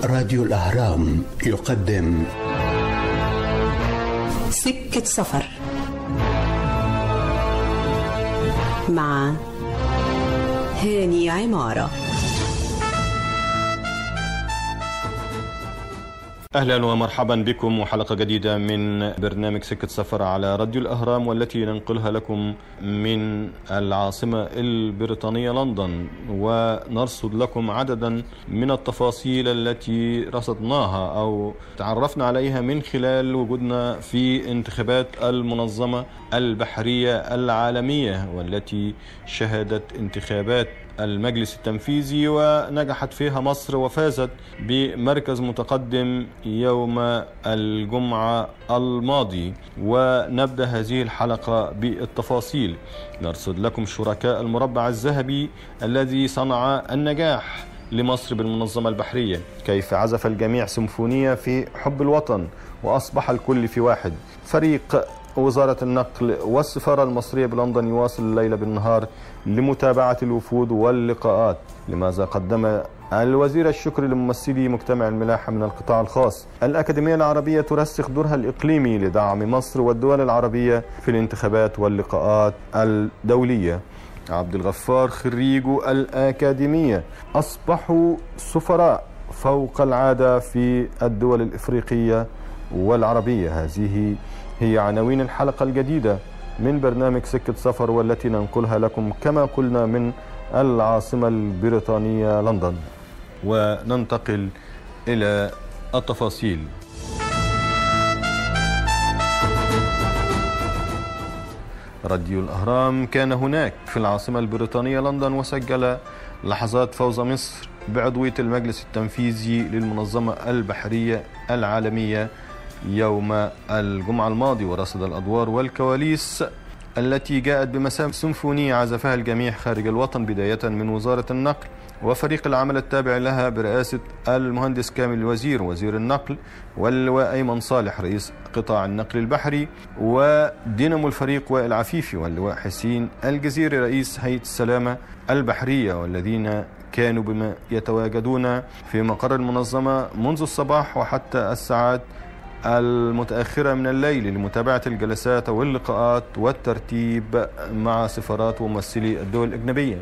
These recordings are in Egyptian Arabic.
راديو الأهرام يقدم سكة سفر مع هاني عماره اهلا ومرحبا بكم وحلقه جديده من برنامج سكه سفر على راديو الاهرام والتي ننقلها لكم من العاصمه البريطانيه لندن ونرصد لكم عددا من التفاصيل التي رصدناها او تعرفنا عليها من خلال وجودنا في انتخابات المنظمه البحريه العالميه والتي شهدت انتخابات المجلس التنفيذي ونجحت فيها مصر وفازت بمركز متقدم يوم الجمعة الماضي ونبدأ هذه الحلقة بالتفاصيل نرصد لكم شركاء المربع الذهبي الذي صنع النجاح لمصر بالمنظمة البحرية كيف عزف الجميع سيمفونية في حب الوطن وأصبح الكل في واحد فريق وزارة النقل والسفارة المصرية بلندن يواصل الليل بالنهار لمتابعة الوفود واللقاءات لماذا قدم الوزير الشكر لممثلي مجتمع الملاحة من القطاع الخاص الأكاديمية العربية ترسخ دورها الإقليمي لدعم مصر والدول العربية في الانتخابات واللقاءات الدولية عبد الغفار خريج الأكاديمية أصبحوا سفراء فوق العادة في الدول الإفريقية والعربية هذه هي عناوين الحلقة الجديدة من برنامج سكة سفر والتي ننقلها لكم كما قلنا من العاصمة البريطانية لندن وننتقل إلى التفاصيل راديو الأهرام كان هناك في العاصمة البريطانية لندن وسجل لحظات فوز مصر بعضوية المجلس التنفيذي للمنظمة البحرية العالمية يوم الجمعة الماضي ورصد الأدوار والكواليس التي جاءت بمسام سيمفونية عزفها الجميع خارج الوطن بداية من وزارة النقل وفريق العمل التابع لها برئاسة المهندس كامل الوزير وزير النقل واللواء أيمن صالح رئيس قطاع النقل البحري ودينامو الفريق وائل عفيفي واللواء حسين الجزيري رئيس هيئة السلامة البحرية والذين كانوا بما يتواجدون في مقر المنظمة منذ الصباح وحتى الساعات المتأخرة من الليل لمتابعة الجلسات واللقاءات والترتيب مع سفارات وممثلي الدول الأجنبية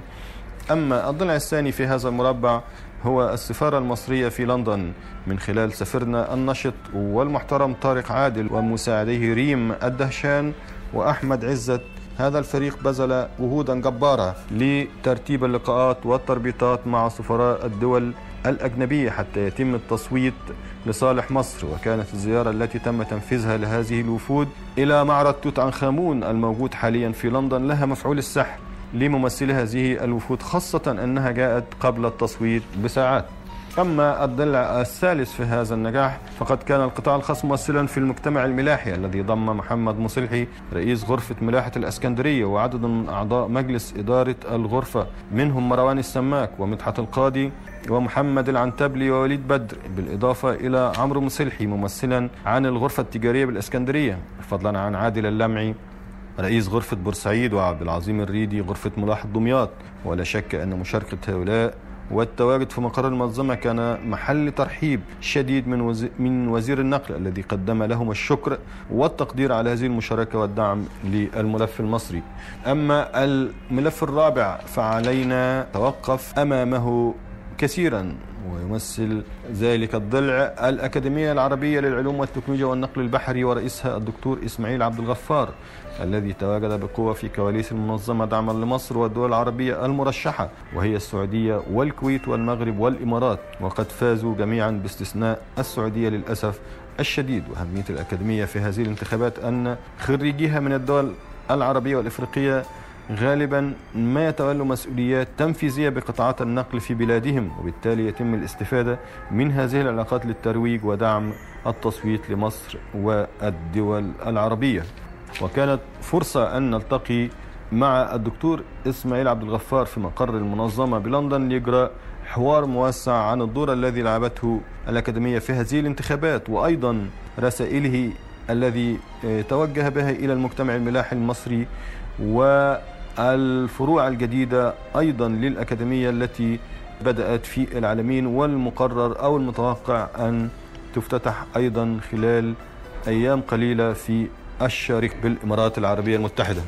أما الضلع الثاني في هذا المربع هو السفارة المصرية في لندن من خلال سفيرنا النشط والمحترم طارق عادل ومساعديه ريم الدهشان وأحمد عزت هذا الفريق بذل جهودا جبارة لترتيب اللقاءات والتربيطات مع سفراء الدول الأجنبية حتى يتم التصويت لصالح مصر وكانت الزيارة التي تم تنفيذها لهذه الوفود إلى معرض توت عنخ آمون الموجود حاليا في لندن لها مفعول السحر لممثلي هذه الوفود خاصة أنها جاءت قبل التصويت بساعات أما الضلع الثالث في هذا النجاح فقد كان القطاع الخاص ممثلا في المجتمع الملاحي الذي ضم محمد مصلحي رئيس غرفة ملاحة الأسكندرية وعدد من أعضاء مجلس إدارة الغرفة منهم مروان السماك ومدحت القاضي ومحمد العنتبلي ووليد بدر بالإضافة إلى عمرو مصلحي ممثلا عن الغرفة التجارية بالإسكندرية فضلا عن عادل اللمعي رئيس غرفة بورسعيد وعبد العظيم الريدي غرفة ملاحة دمياط ولا شك أن مشاركة هؤلاء والتواجد في مقر المنظمة كان محل ترحيب شديد من وزير, من وزير النقل الذي قدم لهم الشكر والتقدير على هذه المشاركة والدعم للملف المصري أما الملف الرابع فعلينا توقف أمامه كثيرا ويمثل ذلك الضلع الأكاديمية العربية للعلوم والتكنولوجيا والنقل البحري ورئيسها الدكتور إسماعيل عبد الغفار الذي تواجد بقوة في كواليس المنظمة دعما لمصر والدول العربية المرشحة وهي السعودية والكويت والمغرب والإمارات وقد فازوا جميعا باستثناء السعودية للأسف الشديد وأهمية الأكاديمية في هذه الانتخابات أن خريجيها من الدول العربية والإفريقية غالبا ما يتولوا مسؤوليات تنفيذية بقطاعات النقل في بلادهم وبالتالي يتم الاستفادة من هذه العلاقات للترويج ودعم التصويت لمصر والدول العربية وكانت فرصة أن نلتقي مع الدكتور إسماعيل عبد الغفار في مقر المنظمة بلندن ليجرى حوار موسع عن الدور الذي لعبته الأكاديمية في هذه الانتخابات وأيضا رسائله الذي توجه بها إلى المجتمع الملاحي المصري والفروع الجديدة أيضا للأكاديمية التي بدأت في العالمين والمقرر أو المتوقع أن تفتتح أيضا خلال أيام قليلة في الشريك بالإمارات العربية المتحدة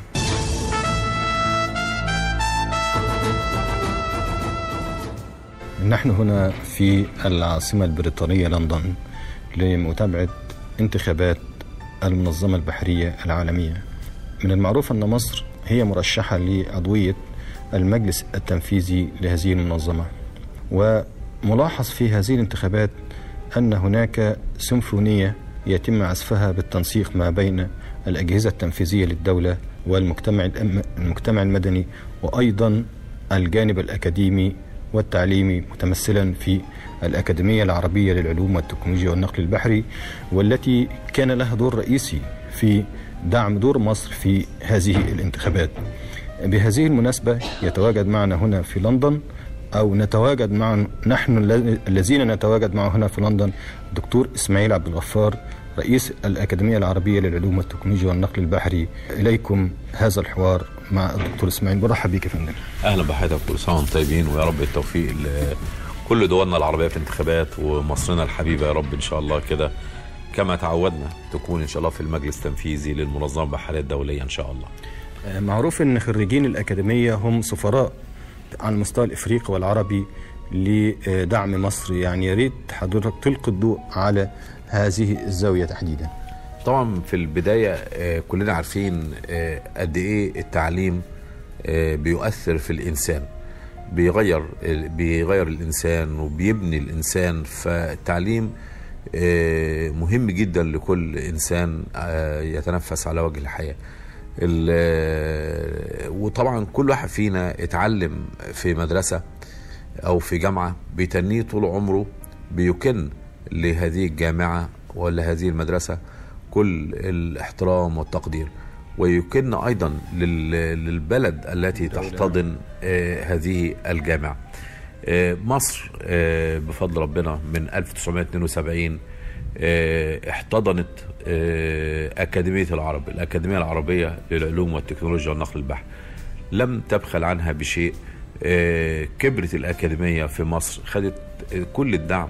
نحن هنا في العاصمة البريطانية لندن لمتابعة انتخابات المنظمة البحرية العالمية من المعروف أن مصر هي مرشحة لعضوية المجلس التنفيذي لهذه المنظمة وملاحظ في هذه الانتخابات أن هناك سيمفونية يتم عزفها بالتنسيق ما بين الأجهزة التنفيذية للدولة والمجتمع المجتمع المدني وأيضا الجانب الأكاديمي والتعليمي متمثلا في الأكاديمية العربية للعلوم والتكنولوجيا والنقل البحري والتي كان لها دور رئيسي في دعم دور مصر في هذه الانتخابات بهذه المناسبة يتواجد معنا هنا في لندن أو نتواجد مع نحن الذين نتواجد معه هنا في لندن الدكتور إسماعيل عبد الغفار رئيس الأكاديمية العربية للعلوم والتكنولوجيا والنقل البحري إليكم هذا الحوار مع الدكتور إسماعيل برحب بك يا فندم أهلا بحضرتك كل سنة وأنتم طيبين ويا رب التوفيق لكل دولنا العربية في الانتخابات ومصرنا الحبيبة يا رب إن شاء الله كده كما تعودنا تكون إن شاء الله في المجلس التنفيذي للمنظمة البحرية الدولية إن شاء الله معروف ان خريجين الاكاديميه هم سفراء على المستوى الافريقي والعربي لدعم مصر يعني يا ريت حضرتك تلقي الضوء على هذه الزاويه تحديدا طبعا في البدايه كلنا عارفين قد ايه التعليم بيؤثر في الانسان بيغير بيغير الانسان وبيبني الانسان فالتعليم مهم جدا لكل انسان يتنفس على وجه الحياه وطبعا كل واحد فينا اتعلم في مدرسة أو في جامعة بيتنيه طول عمره بيكن لهذه الجامعة ولا هذه المدرسة كل الاحترام والتقدير ويكن أيضا للبلد التي تحتضن هذه الجامعة مصر بفضل ربنا من 1972 احتضنت أكاديمية العرب الأكاديمية العربية للعلوم والتكنولوجيا والنقل البحري لم تبخل عنها بشيء كبرت الأكاديمية في مصر خدت كل الدعم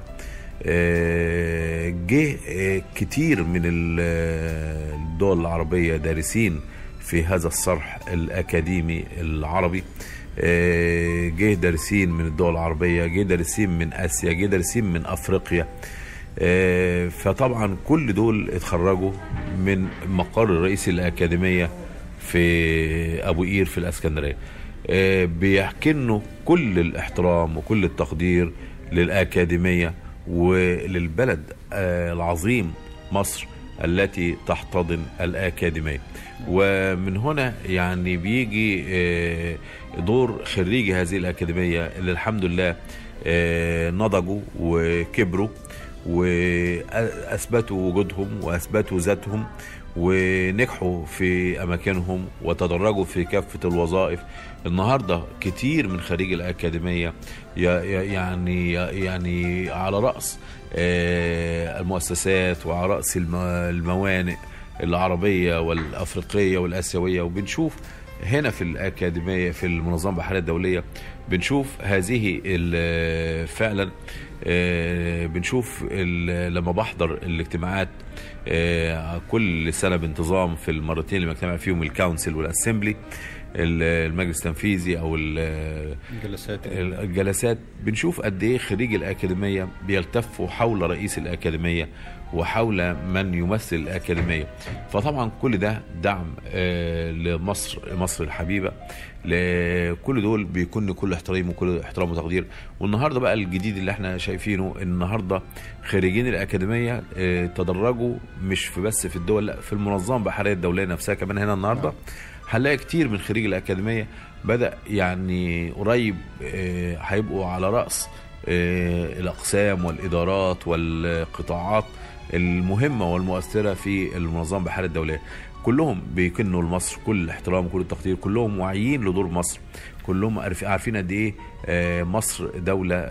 جه كتير من الدول العربية دارسين في هذا الصرح الأكاديمي العربي جه دارسين من الدول العربية جه دارسين من آسيا جه دارسين من أفريقيا فطبعا كل دول اتخرجوا من مقر رئيس الأكاديمية في أبو قير في الأسكندرية بيحكنوا كل الاحترام وكل التقدير للأكاديمية وللبلد العظيم مصر التي تحتضن الأكاديمية ومن هنا يعني بيجي دور خريجي هذه الأكاديمية اللي الحمد لله نضجوا وكبروا واثبتوا وجودهم واثبتوا ذاتهم ونجحوا في اماكنهم وتدرجوا في كافه الوظائف النهارده كتير من خريج الاكاديميه يعني يعني على راس المؤسسات وعلى راس الموانئ العربيه والافريقيه والاسيويه وبنشوف هنا في الأكاديمية في المنظمة البحرية الدولية بنشوف هذه فعلا بنشوف لما بحضر الاجتماعات كل سنة بانتظام في المرتين اللي بجتمع فيهم الكونسل والاسمبلي المجلس التنفيذي او الجلسات الجلسات بنشوف قد ايه خريج الاكاديميه بيلتفوا حول رئيس الاكاديميه وحول من يمثل الاكاديميه فطبعا كل ده دعم لمصر مصر الحبيبه لكل دول بيكون كل احترام وكل احترام وتقدير والنهارده بقى الجديد اللي احنا شايفينه النهارده خريجين الاكاديميه تدرجوا مش في بس في الدول لا في المنظمه البحريه الدوليه نفسها كمان هنا النهارده هنلاقي كتير من خريج الأكاديمية بدأ يعني قريب هيبقوا على رأس الأقسام والإدارات والقطاعات المهمة والمؤثرة في المنظمة البحرية الدولية كلهم بيكنوا لمصر كل الاحترام وكل التقدير كلهم واعيين لدور مصر كلهم عارفين قد ايه مصر دولة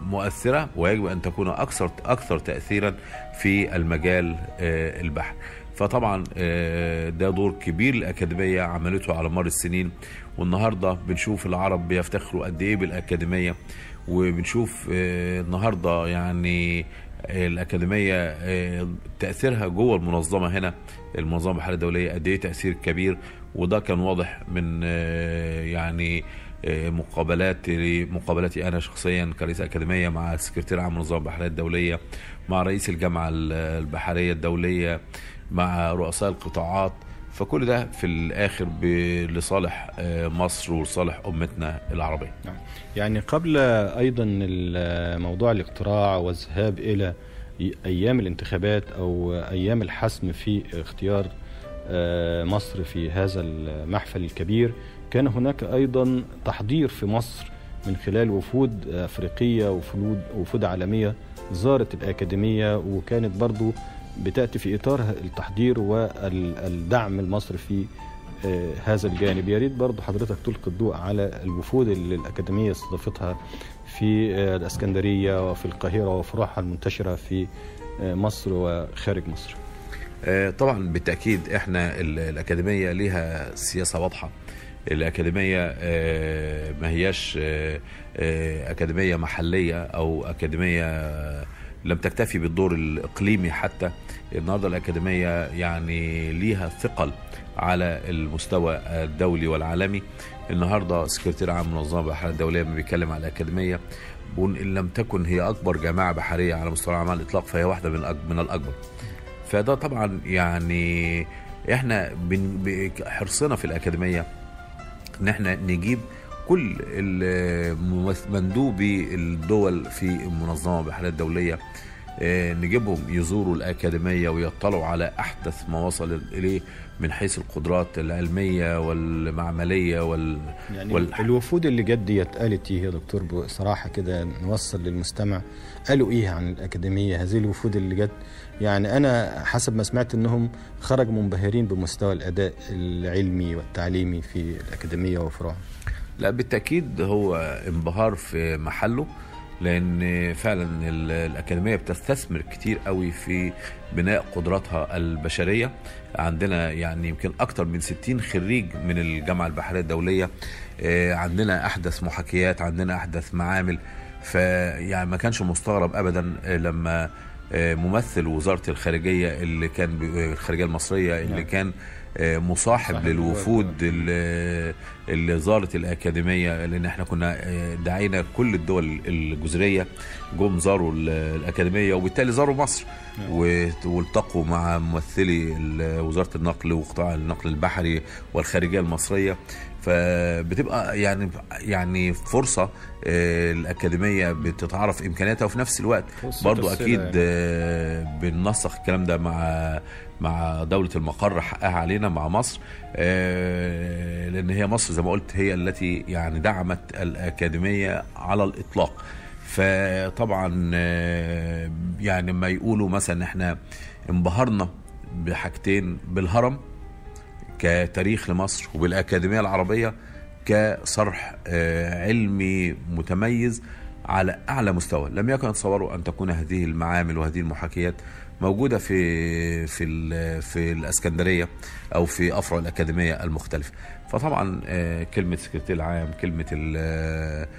مؤثرة ويجب ان تكون اكثر اكثر تأثيرا في المجال البحري فطبعا آه، ده دور كبير الأكاديمية عملته على مر السنين والنهاردة بنشوف العرب بيفتخروا قد إيه بالأكاديمية وبنشوف آه، النهاردة يعني الأكاديمية آه، تأثيرها جوه المنظمة هنا المنظمة البحرية الدولية قد إيه تأثير كبير وده كان واضح من آه، يعني آه، مقابلات مقابلاتي انا شخصيا كرئيس اكاديميه مع السكرتير عام المنظمه البحريه الدوليه مع رئيس الجامعه البحريه الدوليه مع رؤساء القطاعات فكل ده في الاخر ب- لصالح آه، مصر ولصالح امتنا العربيه نعم. يعني قبل ايضا ال- موضوع الاقتراع والذهاب الى ي- ايام الانتخابات او ايام الحسم في اختيار آه، مصر في هذا المحفل الكبير كان هناك ايضا تحضير في مصر من خلال وفود افريقيه وفود وفود عالميه زارت الاكاديميه وكانت برضو بتاتي في اطار التحضير والدعم المصري في آه، هذا الجانب يا ريت برضو حضرتك تلقي الضوء على الوفود اللي الأكاديمية استضافتها في آه، الإسكندرية وفي القاهرة وفروعها المنتشرة في آه، مصر وخارج مصر آه، طبعا بالتاكيد احنا ال- الاكاديميه ليها سياسه واضحه الاكاديميه آه، ما هياش آه، آه، اكاديميه محليه او اكاديميه آه، لم تكتفي بالدور الاقليمي حتى النهارده الاكاديميه يعني ليها ثقل على المستوى الدولي والعالمي النهارده سكرتير عام منظمه البحريه الدوليه لما بيتكلم على الاكاديميه بيقول ان لم تكن هي اكبر جامعه بحريه على مستوى العالم على الاطلاق فهي واحده من الأك- من الاكبر فده طبعا يعني احنا بن- ب- حرصنا في الاكاديميه ان احنا نجيب كل الممث- مندوبي الدول في المنظمه البحريه الدوليه آه، نجيبهم يزوروا الأكاديمية ويطلعوا على أحدث ما وصل إليه من حيث القدرات العلمية والمعملية وال... يعني وال- الوفود اللي جت ديت قالت ايه يا دكتور بصراحه كده نوصل للمستمع قالوا ايه عن الاكاديميه هذه الوفود اللي جت يعني انا حسب ما سمعت انهم خرجوا منبهرين بمستوى الاداء العلمي والتعليمي في الاكاديميه وفروعها لا بالتأكيد هو انبهار في محله لأن فعلا ال- الأكاديمية بتستثمر كتير قوي في بناء قدراتها البشرية عندنا يعني يمكن أكتر من 60 خريج من الجامعة البحرية الدولية آه، عندنا أحدث محاكيات عندنا أحدث معامل فيعني ما كانش مستغرب أبدا آه، لما آه، ممثل وزارة الخارجية اللي كان ب- الخارجية المصرية اللي نعم. كان آه، مصاحب صاحب للوفود اللي اللي زارت الأكاديمية لأن احنا كنا آه، دعينا كل الدول الجزرية جم زاروا ال- الأكاديمية وبالتالي زاروا مصر نعم. وت- والتقوا مع ممثلي ال- وزارة النقل وقطاع النقل البحري والخارجية المصرية فبتبقى يعني يعني فرصة آه، الأكاديمية بتتعرف إمكانياتها وفي نفس الوقت فرصة برضو السلة أكيد يعني. آه، بننسق الكلام ده مع مع دولة المقر حقها علينا مع مصر آه، لأن هي مصر زي ما قلت هي التي يعني دعمت الأكاديمية على الإطلاق فطبعا آه، يعني ما يقولوا مثلا احنا انبهرنا بحاجتين بالهرم كتاريخ لمصر وبالأكاديمية العربية كصرح آه، علمي متميز على أعلى مستوى لم يكن يتصوروا أن تكون هذه المعامل وهذه المحاكيات موجودة في في ال- في الإسكندرية أو في أفرع الأكاديمية المختلفة فطبعا آه، كلمة سكرتير العام كلمة ال-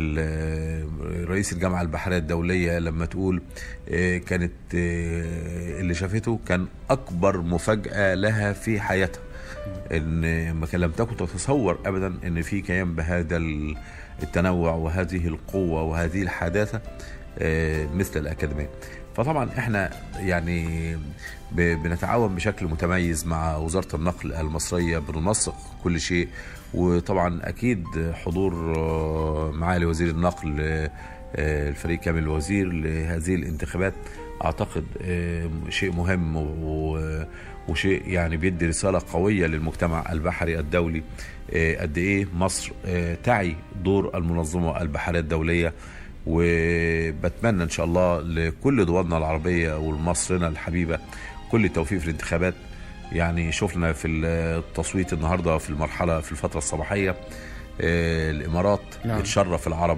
ال- رئيس الجامعة البحرية الدولية لما تقول آه، كانت آه، اللي شافته كان أكبر مفاجأة لها في حياتها ان ما كان لم تكن تتصور ابدا ان في كيان بهذا ال- التنوع وهذه القوه وهذه الحداثه آه، مثل الاكاديميه فطبعا احنا يعني ب- بنتعاون بشكل متميز مع وزاره النقل المصريه بننسق كل شيء وطبعا اكيد حضور آه، معالي وزير النقل آه، آه، الفريق كامل الوزير لهذه الانتخابات اعتقد آه، شيء مهم و- وشيء يعني بيدي رساله قويه للمجتمع البحري الدولي آه، قد ايه مصر آه، تعي دور المنظمه البحريه الدوليه وبتمنى ان شاء الله لكل دولنا العربيه ومصرنا الحبيبه كل التوفيق في الانتخابات يعني شفنا في التصويت النهارده في المرحله في الفتره الصباحيه آه، الامارات نعم. بتشرف العرب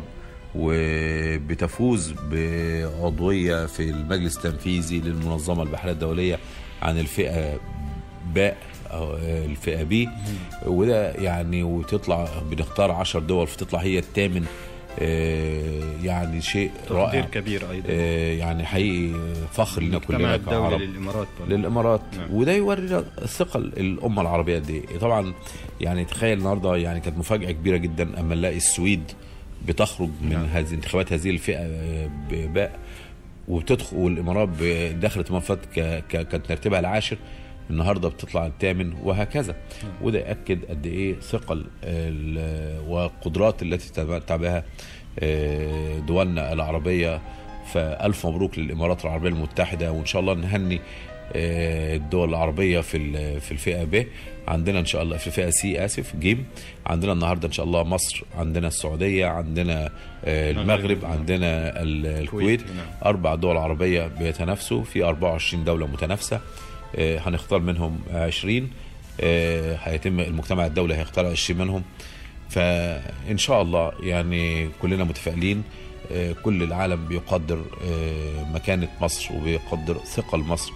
وبتفوز بعضويه في المجلس التنفيذي للمنظمه البحريه الدوليه عن الفئه باء أو الفئه بي وده يعني وتطلع بنختار 10 دول فتطلع هي الثامن آه، يعني شيء تقدير رائع كبير ايضا آه، يعني حقيقي فخر لنا المجتمع كلنا الدولي كعرب للامارات برضه. للامارات نعم. وده يوري ثقه الامه العربيه قد ايه طبعا يعني تخيل النهارده يعني كانت مفاجاه كبيره جدا اما نلاقي السويد بتخرج من نعم. هذه انتخابات هذه الفئه آه، باء وبتدخل والامارات ب- دخلت المنفات ك- ك- كان ترتيبها العاشر النهارده بتطلع الثامن وهكذا وده ياكد قد ايه ثقل ال- والقدرات التي تتمتع بها آه، دولنا العربيه فالف مبروك للامارات العربيه المتحده وان شاء الله نهني آه، الدول العربيه في ال- في الفئه ب عندنا ان شاء الله في الفئه سي اسف جيم عندنا النهارده ان شاء الله مصر عندنا السعوديه عندنا آه، المغرب عندنا ال- الكويت نعم. اربع دول عربيه بيتنافسوا في 24 دوله متنافسه آه، هنختار منهم 20 آه، هيتم المجتمع الدولي هيختار 20 منهم فان شاء الله يعني كلنا متفائلين آه، كل العالم بيقدر آه، مكانه مصر وبيقدر ثقل مصر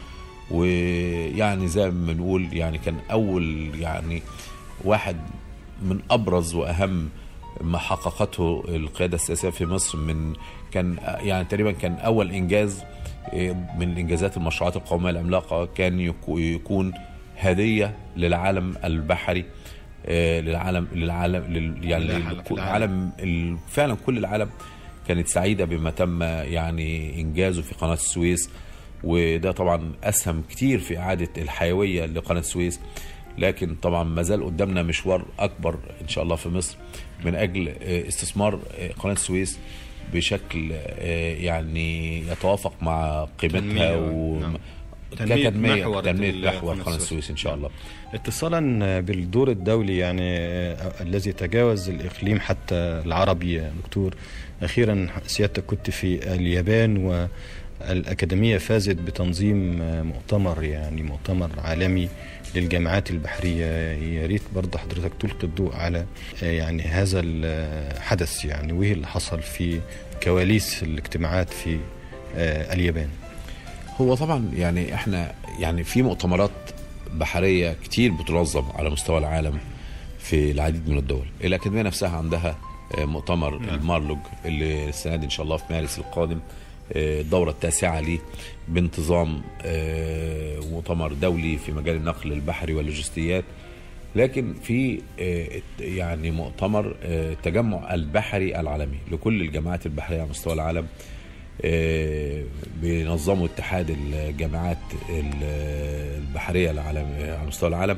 ويعني زي ما بنقول يعني كان اول يعني واحد من ابرز واهم ما حققته القياده السياسيه في مصر من كان يعني تقريبا كان اول انجاز إيه، من انجازات المشروعات القوميه العملاقه كان يكو- يكون هديه للعالم البحري آه، للعالم للعالم لل يعني كل العالم- في العالم. العالم ال- فعلا كل العالم كانت سعيده بما تم يعني انجازه في قناه السويس وده طبعا اسهم كتير في اعاده الحيويه لقناه السويس لكن طبعا ما زال قدامنا مشوار اكبر ان شاء الله في مصر من اجل آه، استثمار آه، قناه السويس بشكل آه، يعني يتوافق مع قيمتها تنمية و- و نعم. تنمية كتنميه محور تنميه ال- محور قناة قناه السويس. السويس ان شاء الله اتصالا بالدور الدولي يعني آه، الذي تجاوز الاقليم حتى العربي يا دكتور اخيرا سيادتك كنت في اليابان والاكاديميه فازت بتنظيم آه، مؤتمر يعني مؤتمر عالمي للجامعات البحريه يا ريت برضه حضرتك تلقي الضوء على آه، يعني هذا الحدث يعني وايه اللي حصل في كواليس الاجتماعات في آه، اليابان هو طبعا يعني احنا يعني في مؤتمرات بحريه كتير بتنظم على مستوى العالم في العديد من الدول الاكاديميه نفسها عندها آه، مؤتمر نعم. المارلوج اللي السنه دي ان شاء الله في مارس القادم آه، الدوره التاسعه ليه بانتظام آه، مؤتمر دولي في مجال النقل البحري واللوجستيات لكن في آه، يعني مؤتمر آه، التجمع البحري العالمي لكل الجامعات البحريه على مستوى العالم آه، بينظموا اتحاد الجامعات ال- البحريه العالم على مستوى العالم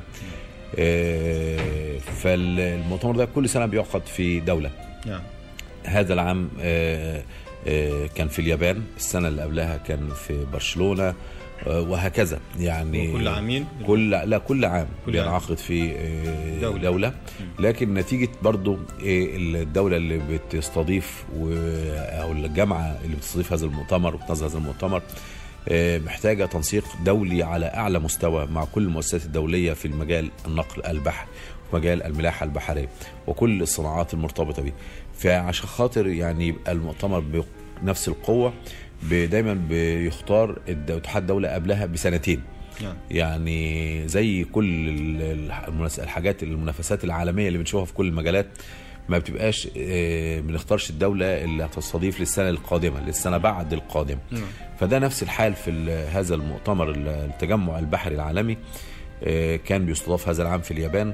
آه، فالمؤتمر ده كل سنه بيعقد في دوله نعم هذا العام آه، آه، كان في اليابان السنه اللي قبلها كان في برشلونه آه، وهكذا يعني وكل عامين؟ كل لا كل عام كل عام. بينعقد في آه، دولة. دولة لكن نتيجة برضو آه، الدولة اللي بتستضيف و- أو الجامعة اللي بتستضيف هذا المؤتمر وبتنظم هذا المؤتمر آه، محتاجة تنسيق دولي على أعلى مستوى مع كل المؤسسات الدولية في المجال النقل البحري ومجال الملاحة البحرية وكل الصناعات المرتبطة به فعشان خاطر يعني يبقى المؤتمر بنفس القوة ب- دايما بيختار الد- اتحاد الدولة قبلها بسنتين نعم يعني زي كل ال- الح- المناس- الحاجات المنافسات العالمية اللي بنشوفها في كل المجالات ما بتبقاش آه، بنختارش الدولة اللي هتستضيف للسنة القادمة للسنة بعد القادمة فده نفس الحال في ال- هذا المؤتمر ال- التجمع البحري العالمي آه، كان بيستضاف هذا العام في اليابان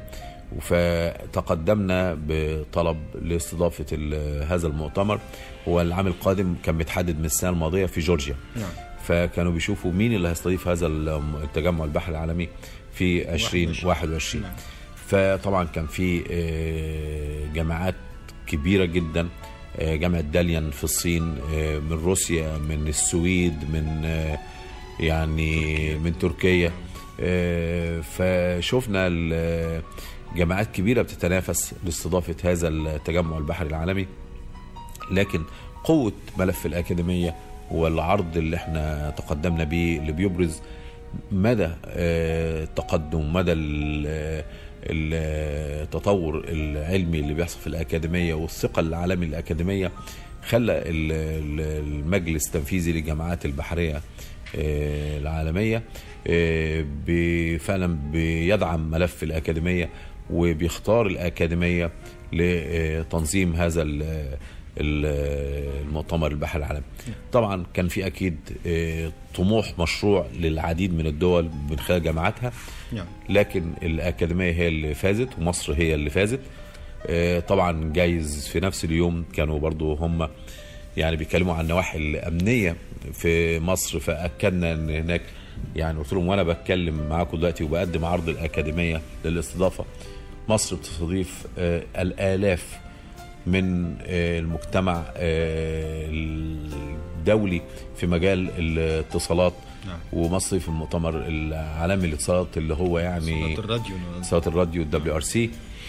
فتقدمنا بطلب لاستضافة ال- هذا المؤتمر هو العام القادم كان متحدد من السنة الماضية في جورجيا نعم فكانوا بيشوفوا مين اللي هيستضيف هذا الم- التجمع البحري العالمي في 2021 نعم. فطبعا كان في آه، جامعات كبيرة جدا آه، جامعة داليان في الصين آه، من روسيا من السويد من آه، يعني من تركيا آه، فشفنا ال- جامعات كبيرة بتتنافس لاستضافة هذا التجمع البحري العالمي لكن قوة ملف الأكاديمية والعرض اللي احنا تقدمنا بيه اللي بيبرز مدى آه، التقدم مدى ال- التطور العلمي اللي بيحصل في الأكاديمية والثقة العالمي للأكاديمية خلى ال- ال- المجلس التنفيذي للجامعات البحرية آه، العالميه آه، بي- فعلا بيدعم ملف الاكاديميه وبيختار الاكاديميه لتنظيم هذا ال- ال- المؤتمر البحر العالمي طبعا كان في اكيد آه، طموح مشروع للعديد من الدول من خلال جامعاتها نعم. لكن الأكاديمية هي اللي فازت ومصر هي اللي فازت آه، طبعا جايز في نفس اليوم كانوا برضو هم يعني بيتكلموا عن النواحي الأمنية في مصر فأكدنا أن هناك يعني قلت لهم وأنا بتكلم معاكم دلوقتي وبقدم عرض الأكاديمية للاستضافة مصر بتستضيف آه، الآلاف من آه، المجتمع آه، الدولي في مجال الاتصالات نعم. ومصر في المؤتمر العالمي للاتصالات اللي هو يعني الراديو صوت الراديو الدبليو ار سي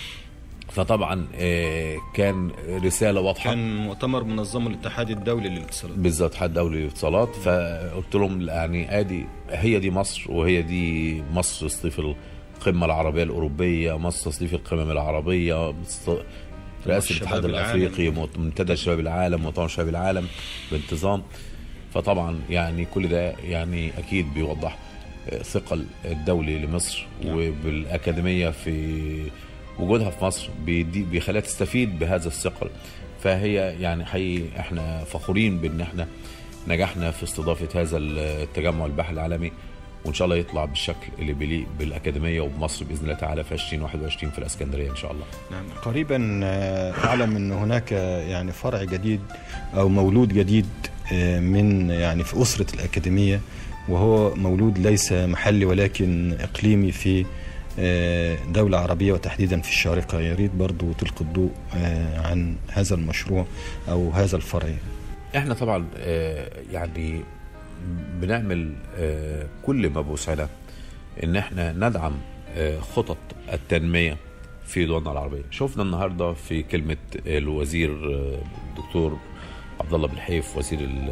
فطبعا آه، كان رساله واضحه كان مؤتمر منظمه الاتحاد الدولي للاتصالات بالظبط الاتحاد الدولي للاتصالات فقلت لهم يعني ادي هي دي مصر وهي دي مصر تستضيف القمه العربيه الاوروبيه مصر تستضيف القمم العربيه مصر- رئاسه الشباب الاتحاد العالمي. الافريقي مؤت- منتدى شباب العالم مؤتمر شباب العالم بانتظام فطبعا يعني كل ده يعني اكيد بيوضح آه، ثقل الدولي لمصر نعم. وبالاكاديميه في وجودها في مصر بيدي بيخليها تستفيد بهذا الثقل فهي يعني حقيقي احنا فخورين بان احنا نجحنا في استضافه هذا التجمع البحري العالمي وان شاء الله يطلع بالشكل اللي بيليق بالاكاديميه وبمصر باذن الله تعالى في 2021 في الاسكندريه ان شاء الله. نعم قريبا آه، اعلم ان هناك يعني فرع جديد او مولود جديد آه، من يعني في اسره الاكاديميه وهو مولود ليس محلي ولكن اقليمي في آه، دولة عربية وتحديدا في الشارقة يا ريت برضو تلقي الضوء آه، عن هذا المشروع أو هذا الفرع احنا طبعا آه، يعني بنعمل آه، كل ما بوسعنا ان احنا ندعم آه، خطط التنميه في دولنا العربيه شفنا النهارده في كلمه الوزير آه، الدكتور عبد الله بن حيف وزير ال-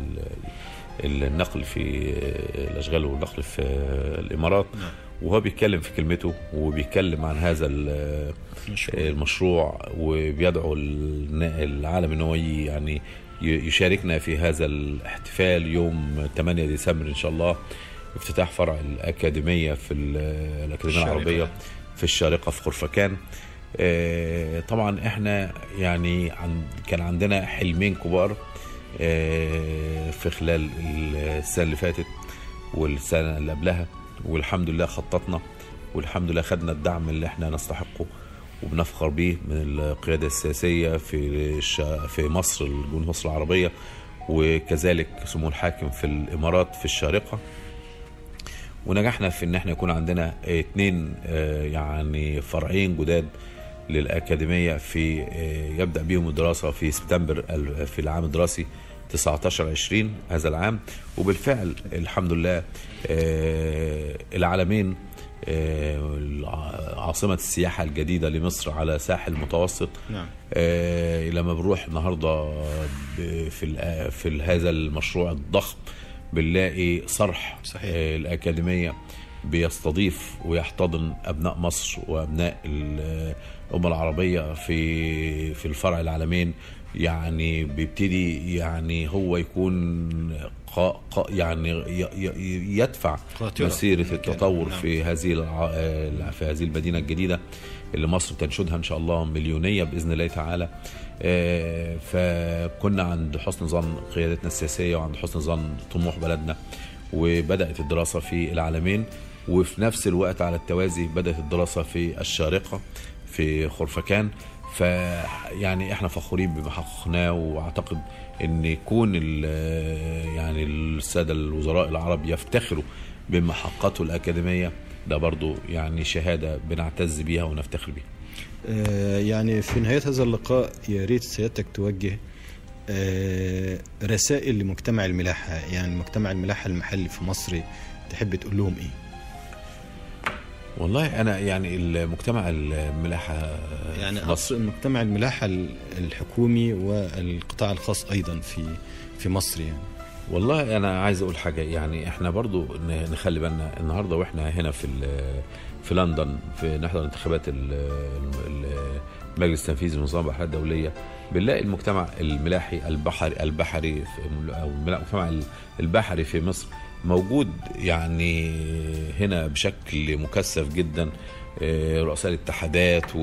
ال- النقل في آه، الاشغال والنقل في آه، الامارات وهو بيتكلم في كلمته وبيتكلم عن هذا ال- المشروع وبيدعو النا- العالم ان هو ي- يعني ي- يشاركنا في هذا الاحتفال يوم 8 ديسمبر ان شاء الله افتتاح فرع الاكاديميه في ال- الاكاديميه الشارقة. العربيه في الشارقه في خرفكان آه، طبعا احنا يعني عن كان عندنا حلمين كبار آه، في خلال السنه اللي فاتت والسنه اللي قبلها والحمد لله خططنا والحمد لله خدنا الدعم اللي احنا نستحقه وبنفخر بيه من القياده السياسيه في الش... في مصر الجمهوريه مصر العربيه وكذلك سمو الحاكم في الامارات في الشارقه ونجحنا في ان احنا يكون عندنا اتنين آه، يعني فرعين جداد للاكاديميه في آه، يبدا بيهم الدراسه في سبتمبر ال- في العام الدراسي 19 20 هذا العام وبالفعل الحمد لله آه، العالمين آه، الع- عاصمه السياحه الجديده لمصر على ساحل المتوسط نعم آه، لما بنروح النهارده ب- في ال- في ال- هذا المشروع الضخم بنلاقي صرح صحيح. آه، الأكاديمية بيستضيف ويحتضن أبناء مصر وأبناء ال- الأمة العربية في في الفرع العالمين يعني بيبتدي يعني هو يكون قا قا يعني ي- ي- يدفع قاطرة. مسيرة مكان. التطور نعم. في هذه الع- آه، في هذه المدينة الجديدة اللي مصر تنشدها ان شاء الله مليونيه باذن الله تعالى آه، فكنا عند حسن ظن قيادتنا السياسيه وعند حسن ظن طموح بلدنا وبدات الدراسه في العالمين وفي نفس الوقت على التوازي بدات الدراسه في الشارقه في خرفكان فيعني احنا فخورين بما حققناه واعتقد ان يكون ال- يعني الساده الوزراء العرب يفتخروا بما حققته الاكاديميه ده برضو يعني شهاده بنعتز بيها ونفتخر بيها آه، يعني في نهاية هذا اللقاء يا ريت سيادتك توجه آه، رسائل لمجتمع الملاحة يعني مجتمع الملاحة المحلي في مصر تحب تقول لهم ايه؟ والله انا يعني المجتمع الملاحه يعني في مصر أقصد مجتمع الملاحة الحكومي والقطاع الخاص أيضا في في مصر يعني والله انا عايز اقول حاجه يعني احنا برضو ن- نخلي بالنا النهارده واحنا هنا في ال- في لندن في نحضر انتخابات ال- ال- مجلس تنفيذي لنظام البحريه الدوليه بنلاقي المجتمع الملاحي البحري البحري في- او المجتمع البحري في مصر موجود يعني هنا بشكل مكثف جدا آه، رؤساء الاتحادات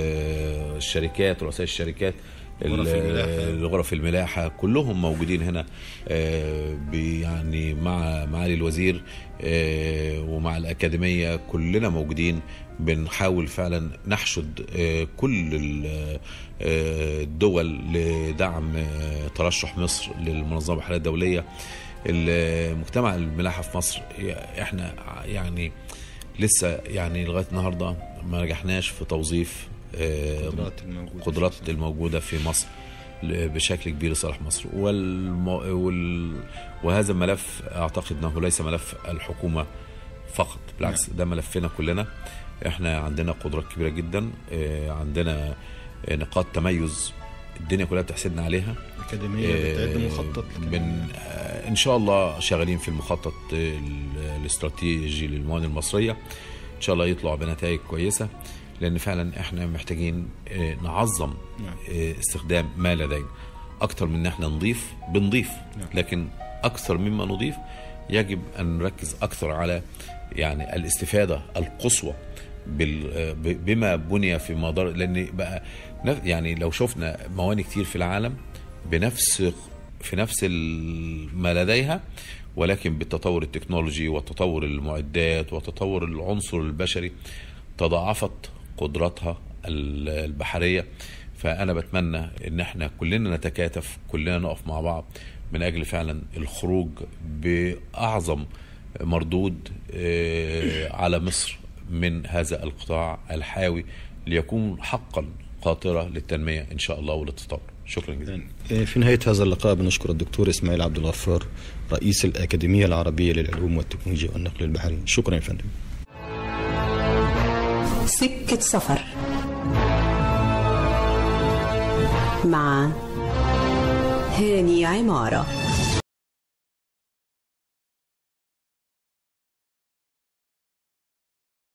والشركات رؤساء الشركات غرف الملاحة. الغرف الملاحة كلهم موجودين هنا آه، بي- يعني مع معالي الوزير آه، ومع الأكاديمية كلنا موجودين بنحاول فعلا نحشد آه، كل ال- آه، الدول لدعم آه، ترشح مصر للمنظمة البحرية الدولية المجتمع الملاحة في مصر احنا يعني لسه يعني لغاية النهاردة ما نجحناش في توظيف آه، القدرات الموجودة القدرات الموجودة في مصر ل- بشكل كبير لصالح مصر والم... وال... وهذا الملف أعتقد أنه ليس ملف الحكومة فقط بالعكس ده ملفنا كلنا احنا عندنا قدرات كبيرة جدا آه، عندنا آه، نقاط تميز الدنيا كلها بتحسدنا عليها الأكاديمية بتعد آه، مخطط من آه، ان شاء الله شغالين في المخطط آه، ال- الاستراتيجي للموانئ المصريه ان شاء الله يطلع بنتائج كويسه لان فعلا احنا محتاجين آه، نعظم آه، استخدام ما لدينا اكتر من ان احنا نضيف بنضيف لكن اكثر مما نضيف يجب ان نركز اكثر على يعني الاستفاده القصوى بال- آه، ب- بما بني في مدار لان بقى نف- يعني لو شفنا موانئ كتير في العالم بنفس في نفس ال- ما لديها ولكن بالتطور التكنولوجي وتطور المعدات وتطور العنصر البشري تضاعفت قدراتها ال- البحريه فانا بتمنى ان احنا كلنا نتكاتف كلنا نقف مع بعض من اجل فعلا الخروج باعظم مردود آه، على مصر من هذا القطاع الحيوي ليكون حقا قاطره للتنميه ان شاء الله وللتطور شكرا جزيلا في نهاية هذا اللقاء بنشكر الدكتور إسماعيل عبد الغفار رئيس الأكاديمية العربية للعلوم والتكنولوجيا والنقل البحري شكرا يا فندم سكة سفر مع هاني عماره